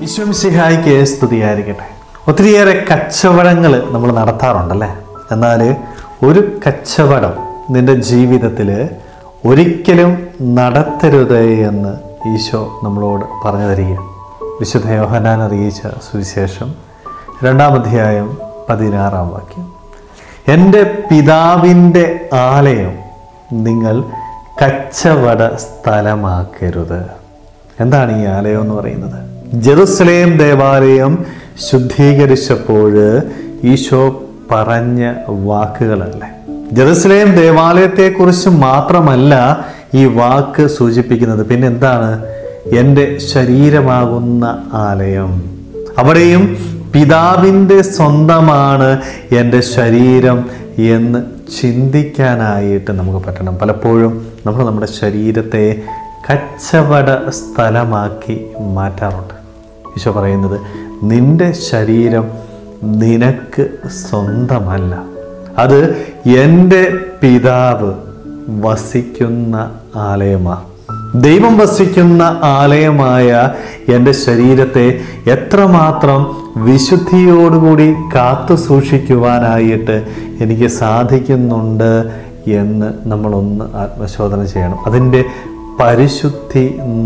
ഈശ്വംസിഹായിക്ക് സ്തുതിയായിരിക്കട്ടെ ഒത്തിരിയേറെ കച്ചവടങ്ങൾ നമ്മൾ നടത്താറുണ്ടല്ലേ എന്നാൽ ഒരു കച്ചവടം നിന്റെ ജീവിതത്തിൽ ഒരിക്കലും നടത്തരുത് എന്ന് ഈശോ നമ്മളോട് പറഞ്ഞു തരിക വിശുദ്ധ യോഹനാൻ അറിയിച്ച സുവിശേഷം രണ്ടാം അധ്യായം പതിനാറാം വാക്യം എൻ്റെ പിതാവിൻ്റെ ആലയം നിങ്ങൾ കച്ചവട സ്ഥലമാക്കരുത് എന്താണ് ഈ ആലയം എന്ന് പറയുന്നത് ജെറുസലേം ദേവാലയം ശുദ്ധീകരിച്ചപ്പോൾ ഈശോ പറഞ്ഞ വാക്കുകളല്ലേ ജെറുസലേം ദേവാലയത്തെക്കുറിച്ച് മാത്രമല്ല ഈ വാക്ക് സൂചിപ്പിക്കുന്നത് പിന്നെ എന്താണ് എൻ്റെ ശരീരമാകുന്ന ആലയം അവിടെയും പിതാവിൻ്റെ സ്വന്തമാണ് എൻ്റെ ശരീരം എന്ന് ചിന്തിക്കാനായിട്ട് നമുക്ക് പറ്റണം പലപ്പോഴും നമ്മൾ നമ്മുടെ ശരീരത്തെ കച്ചവട സ്ഥലമാക്കി മാറ്റാറുണ്ട് ഈശോ പറയുന്നത് നിന്റെ ശരീരം നിനക്ക് സ്വന്തമല്ല അത് എൻ്റെ പിതാവ് വസിക്കുന്ന ആലയമാണ് ദൈവം വസിക്കുന്ന ആലയമായ എൻ്റെ ശരീരത്തെ എത്രമാത്രം വിശുദ്ധിയോടുകൂടി കാത്തു സൂക്ഷിക്കുവാനായിട്ട് എനിക്ക് സാധിക്കുന്നുണ്ട് എന്ന് നമ്മളൊന്ന് ആത്മശോധന ചെയ്യണം അതിൻ്റെ പരിശുദ്ധി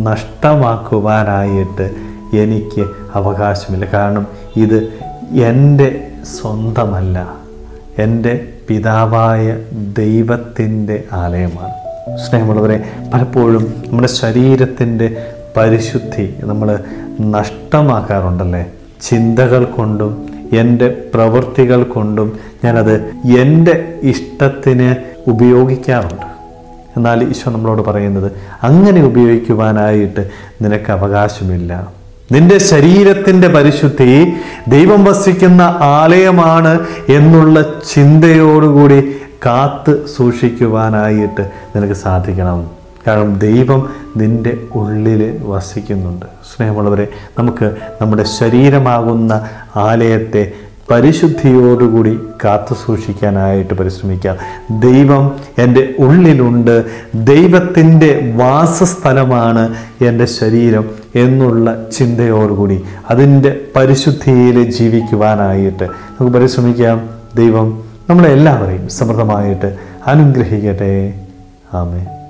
നഷ്ടമാക്കുവാനായിട്ട് എനിക്ക് അവകാശമില്ല കാരണം ഇത് എൻ്റെ സ്വന്തമല്ല എൻ്റെ പിതാവായ ദൈവത്തിൻ്റെ ആലയമാണ് സ്നേഹമുള്ളവരെ പലപ്പോഴും നമ്മുടെ ശരീരത്തിൻ്റെ പരിശുദ്ധി നമ്മൾ നഷ്ടമാക്കാറുണ്ടല്ലേ ചിന്തകൾ കൊണ്ടും എൻ്റെ പ്രവൃത്തികൾ കൊണ്ടും ഞാനത് എൻ്റെ ഇഷ്ടത്തിന് ഉപയോഗിക്കാറുണ്ട് എന്നാൽ ഈശോ നമ്മളോട് പറയുന്നത് അങ്ങനെ ഉപയോഗിക്കുവാനായിട്ട് നിനക്ക് അവകാശമില്ല നിന്റെ ശരീരത്തിൻ്റെ പരിശുദ്ധി ദൈവം വസിക്കുന്ന ആലയമാണ് എന്നുള്ള ചിന്തയോടുകൂടി കാത്ത് സൂക്ഷിക്കുവാനായിട്ട് നിനക്ക് സാധിക്കണം കാരണം ദൈവം നിൻ്റെ ഉള്ളിൽ വസിക്കുന്നുണ്ട് സ്നേഹമുള്ളവരെ നമുക്ക് നമ്മുടെ ശരീരമാകുന്ന ആലയത്തെ പരിശുദ്ധിയോടുകൂടി കാത്തു സൂക്ഷിക്കാനായിട്ട് പരിശ്രമിക്കാം ദൈവം എൻ്റെ ഉള്ളിലുണ്ട് ദൈവത്തിൻ്റെ വാസസ്ഥലമാണ് എൻ്റെ ശരീരം എന്നുള്ള ചിന്തയോടുകൂടി അതിൻ്റെ പരിശുദ്ധിയിൽ ജീവിക്കുവാനായിട്ട് നമുക്ക് പരിശ്രമിക്കാം ദൈവം നമ്മളെല്ലാവരെയും സമൃദ്ധമായിട്ട് അനുഗ്രഹിക്കട്ടെ ആമേ